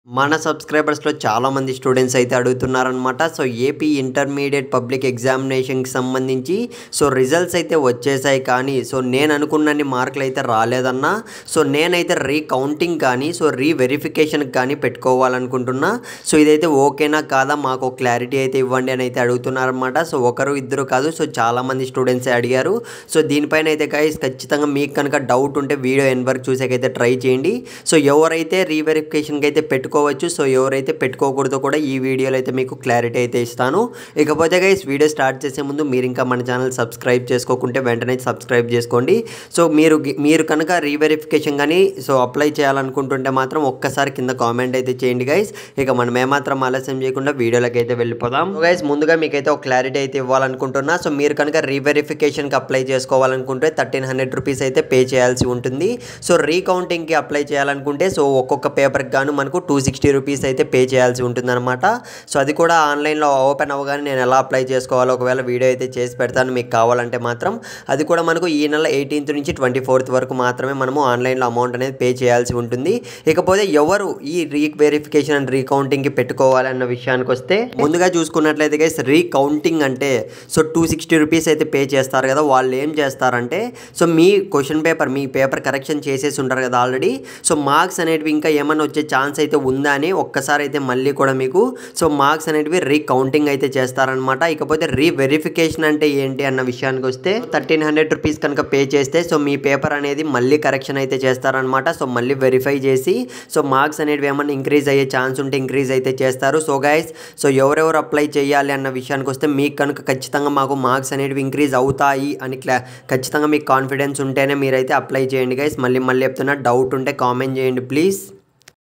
మన సబ్స్క్రైబర్స్లో చాలామంది స్టూడెంట్స్ అయితే అడుగుతున్నారనమాట సో ఏపీ ఇంటర్మీడియట్ పబ్లిక్ ఎగ్జామినేషన్కి సంబంధించి సో రిజల్ట్స్ అయితే వచ్చేసాయి కానీ సో నేను అనుకున్నన్ని మార్కులు అయితే రాలేదన్నా సో నేనైతే రీకౌంటింగ్ కానీ సో రీవెరిఫికేషన్కి కానీ పెట్టుకోవాలనుకుంటున్నా సో ఇదైతే ఓకేనా కాదా మాకు ఒక క్లారిటీ అయితే ఇవ్వండి అని అయితే అడుగుతున్నారనమాట సో ఒకరు ఇద్దరు కాదు సో చాలామంది స్టూడెంట్స్ అడిగారు సో దీనిపైన అయితే గైస్ ఖచ్చితంగా మీకు కనుక డౌట్ ఉంటే వీడియో ఎన్ వరకు చూసాకైతే ట్రై చేయండి సో ఎవరైతే రీవెరిఫికేషన్కి అయితే పెట్టుకోవచ్చు సో ఎవరైతే పెట్టుకోకూడదో కూడా ఈ వీడియోలో అయితే మీకు క్లారిటీ అయితే ఇస్తాను ఇకపోతే గైస్ వీడియో స్టార్ట్ చేసే ముందు మీరు ఇంకా మన ఛానల్ సబ్స్క్రైబ్ చేసుకోకుంటే వెంటనే సబ్స్క్రైబ్ చేసుకోండి సో మీరు మీరు కనుక రీవెరిఫికేషన్ కానీ సో అప్లై చేయాలనుకుంటుంటే మాత్రం ఒక్కసారి కింద కామెంట్ అయితే చేయండి గైస్ ఇక మనం ఏమాత్రం ఆలస్యం చేయకుండా వీడియోలోకి అయితే వెళ్ళిపోదాం గైస్ ముందుగా మీకైతే ఒక క్లారిటీ అయితే ఇవ్వాలనుకుంటున్నా సో మీరు కనుక రీవెరిఫికేషన్కి అప్లై చేసుకోవాలనుకుంటే థర్టీన్ హండ్రెడ్ రూపీస్ అయితే పే చేయాల్సి ఉంటుంది సో రీకౌంటింగ్కి అప్లై చేయాలనుకుంటే సో ఒక్కొక్క పేపర్కి గాను మనకు టూ సిక్స్టీ రూపీస్ అయితే పే చేయాల్సి ఉంటుందన్నమాట సో అది కూడా ఆన్లైన్లో ఓపెన్ అవ్వగానే నేను ఎలా అప్లై చేసుకోవాలో ఒకవేళ వీడియో అయితే చేసి పెడతాను మీకు కావాలంటే మాత్రం అది కూడా మనకు ఈ నెల ఎయిటీన్త్ నుంచి ట్వంటీ ఫోర్త్ వరకు మాత్రమే మనము ఆన్లైన్లో అమౌంట్ అనేది పే చేయాల్సి ఉంటుంది ఇకపోతే ఎవరు ఈ రీ వెరిఫికేషన్ అండ్ రీకౌంటింగ్కి పెట్టుకోవాలన్న విషయానికి వస్తే ముందుగా చూసుకున్నట్లయితే గైస్ రీకౌంటింగ్ అంటే సో టూ సిక్స్టీ రూపీస్ అయితే పే చేస్తారు కదా వాళ్ళు ఏం చేస్తారంటే సో మీ క్వశ్చన్ పేపర్ మీ పేపర్ కరెక్షన్ చేసేసి ఉంటారు కదా ఆల్రెడీ సో మార్క్స్ అనేటివి ఇంకా ఏమైనా వచ్చే ఛాన్స్ అయితే ఉందా అని ఒక్కసారి అయితే మళ్ళీ కూడా మీకు సో మార్క్స్ అనేటివి రీకౌంటింగ్ అయితే చేస్తారనమాట ఇకపోతే రీవెరిఫికేషన్ అంటే ఏంటి అన్న విషయానికి వస్తే థర్టీన్ హండ్రెడ్ రూపీస్ కనుక పే చేస్తే సో మీ పేపర్ అనేది మళ్ళీ కరెక్షన్ అయితే చేస్తారనమాట సో మళ్ళీ వెరిఫై చేసి సో మార్క్స్ అనేటివి ఏమన్నా ఇంక్రీజ్ అయ్యే ఛాన్స్ ఉంటే ఇంక్రీజ్ అయితే చేస్తారు సో గైస్ సో ఎవరెవరు అప్లై చేయాలి అన్న విషయానికి వస్తే మీకు కనుక ఖచ్చితంగా మాకు మార్క్స్ అనేటివి ఇంక్రీజ్ అవుతాయి అని క్లా ఖచ్చితంగా మీకు కాన్ఫిడెన్స్ ఉంటేనే మీరైతే అప్లై చేయండి గైస్ మళ్ళీ మళ్ళీ చెప్తున్నా డౌట్ ఉంటే కామెంట్ చేయండి ప్లీజ్